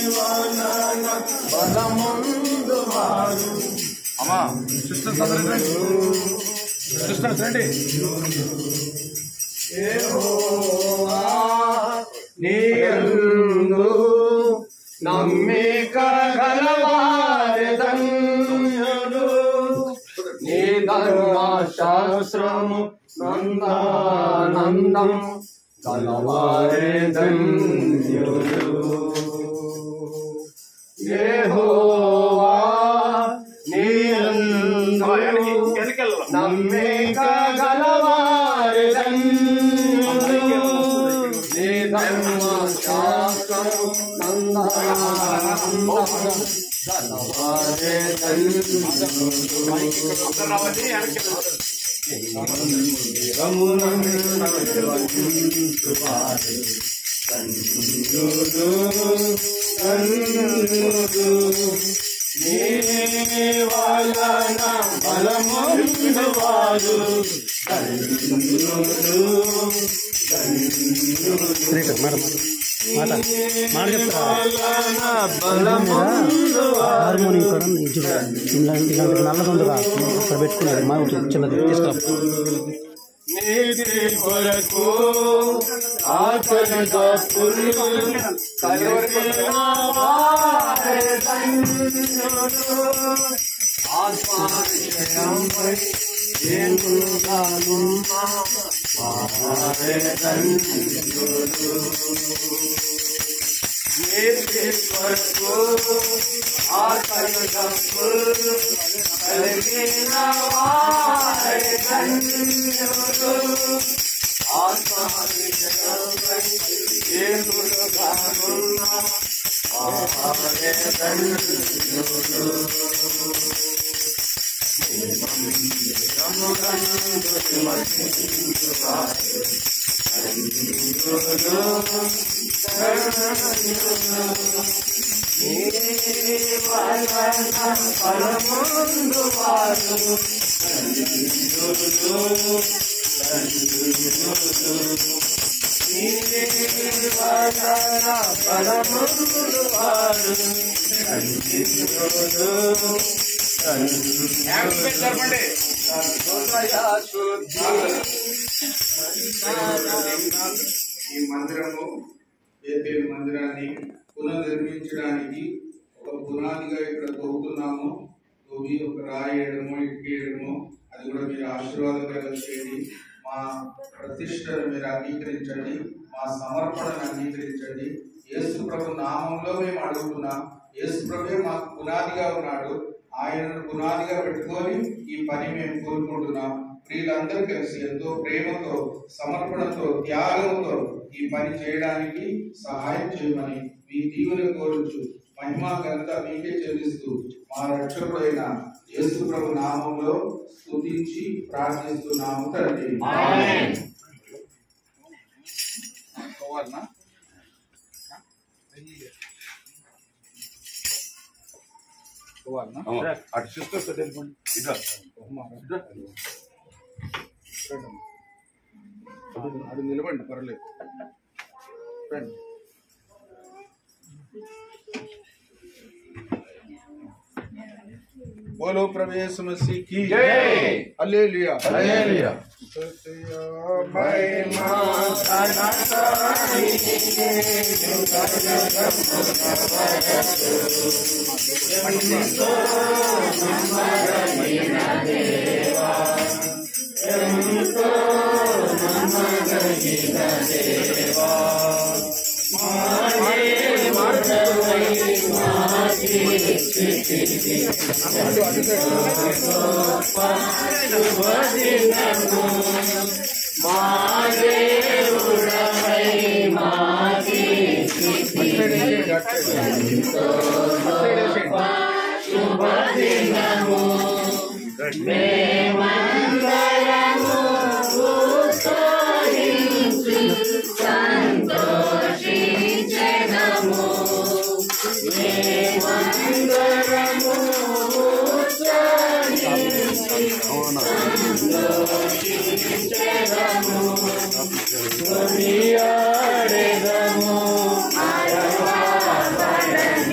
వలన బలముందు వారు అమ్మా సిస్టర్స్ అందరూ రండి సిస్టర్స్ రండి యెహోవా నీయందు నమ్మిక గలవారి ధన్యులు నీ ధర్మశాస్త్రము నందానందం గలవారి ధన్యులు యెహోవా నీయందు నమ్మిక గలవారి ధన్యులు నీ ధర్మశాస్త్రము నందానందం గలవారి వలన బలముందు వారు హార్మోని ఇక్కడ ఇది ఇలాంటి ఇలాంటి నల్లగా ఉందిగా ఇక్కడ పెట్టుకున్నాడు మా చిన్నది తీసుకురా నీతి కొరకు ఆకలి తప్పులు కలిగిన వారి ధన్యులు. ఆత్మవిషయంపై ఏనుగానున్న వారి ధన్యులు. నీతి కొరకు ఆకలి తప్పులు కలిగిన వారి ధన్యులు. ఆత్మవిషయంపై ఏనుగానున్న వారి ధన్యులు. జరపండి ఈ మందిరము ఏతేలు మందిరాన్ని పునర్నిర్మించడానికి ఒక పునాదిగా ఇక్కడ తవ్వుతున్నాము తవ్వి ఒక రాయి వేయడము ఇటుక వేయడము అది కూడా మీరు ఆశీర్వాదకరంగా చేయండి మా ప్రతిష్టను మీరు అంగీకరించండి మా సమర్పణను అంగీకరించండి యేసు ప్రభు నామంలో మేము అడుగుతున్నాం యేసు ప్రభే మాకు పునాదిగా ఉన్నాడు ఆయనను పునాదిగా పెట్టుకొని ఈ పని మేము కోరుకుంటున్నాం ప్రియులందరూ కలిసి ఎంతో ప్రేమతో సమర్పణతో త్యాగంతో ఈ పని చేయడానికి సహాయం చేయమని మీ దీవెన కోరుచు మహిమా ఘనత మీకే చెల్లిస్తూ మా రక్షకుడైన యేసు ప్రభు నామంలో స్తుతించి ప్రార్థిస్తున్నాము తండ్రి పోవాలనా పోవాలనా అటు సిస్టర్స్ వెళ్ళిపోండి ఇదా ఇదా రండి. అది- అది నిలబండి పర్లేదు రండి बोलो प्रवेश मसीह की जय। Hallelujah hallelujah. सत्य महिमा ఆడెదము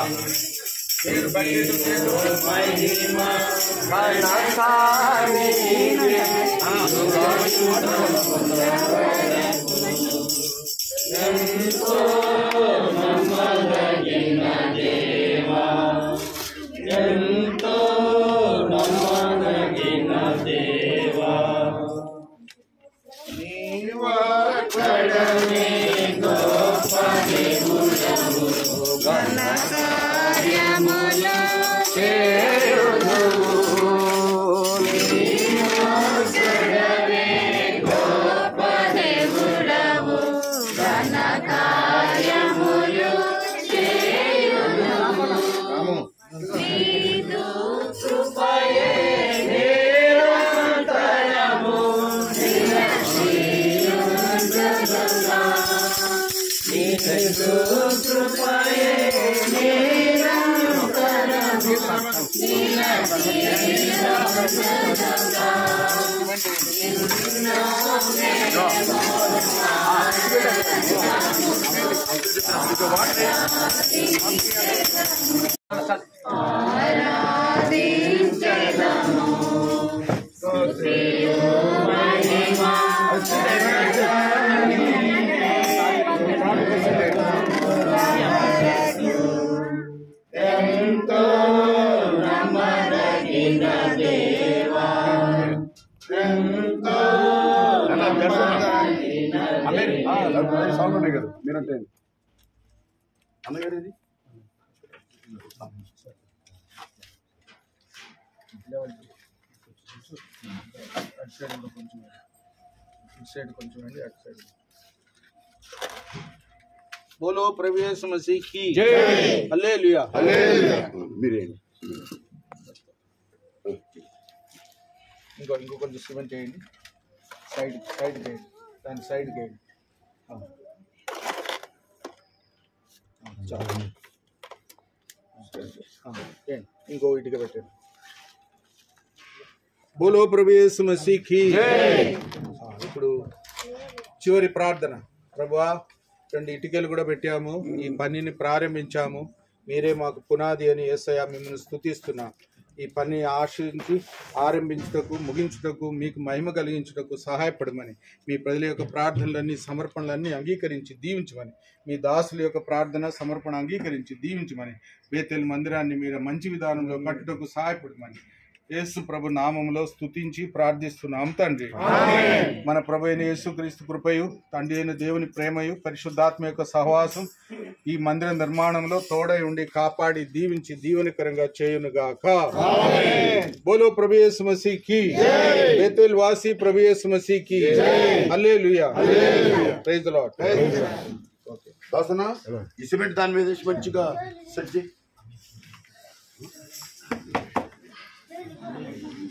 సాల్వ్ ఉన్నాయి కదా మీరంటే అన్నగారు ఇది అటు సైడ్ ఇంకా కొంచెం ఇటు సైడ్ కొంచెం అండి అటు సైడ్ బోలో ప్రవేశ మసీకి హల్లెలూయా మీరే ఇంకో ఇంకో కొంచెం సిమెంట్ చేయండి సైడ్ సైడ్ చేయండి దాని సైడ్ చేయండి ఆ. ఆ, చాలు ఆ, చేయండి. ఇంకో ఇటుక పెట్టండి బోలో ప్రవేశ మసీకి ఆ, ఇప్పుడు చివరి ప్రార్థన ప్రభువా రెండు ఇటుకలు కూడా పెట్టాము ఈ పనిని ప్రారంభించాము మీరే మాకు పునాది అని ఏసయ్య మిమ్మల్ని స్తుతిస్తున్నా ఈ పని ఆశించి ఆరంభించుటకు ముగించుటకు మీకు మహిమ కలిగించుటకు సహాయపడమని మీ ప్రజల యొక్క ప్రార్థనలన్నీ సమర్పణలన్నీ అంగీకరించి దీవించమని మీ దాసుల యొక్క ప్రార్థన సమర్పణ అంగీకరించి దీవించమని బేతెల్ మందిరాన్ని మీరు మంచి విధానంలో కట్టుటకు సహాయపడమని యేసు ప్రభు నామములో స్తుతించి ప్రార్థిస్తున్నాం తండ్రి మన ప్రభు అయిన యేసుక్రీస్తు కృపయు తండ్రి అయిన దేవుని ప్రేమయు పరిశుద్ధాత్మ యొక్క సహవాసం ఈ మందిర నిర్మాణంలో తోడై ఉండి కాపాడి దీవించి దీవెనకరంగా చేయునుగాక బోలో ప్రభు యేసు మసీకి బేతేల్ వాసి ప్రభు యేసు మసీకి hallelujah praise the Lord okay దాసనా ఈ సిమెంట్ దాని మీద వేసి మంచిగా సెట్ చేయి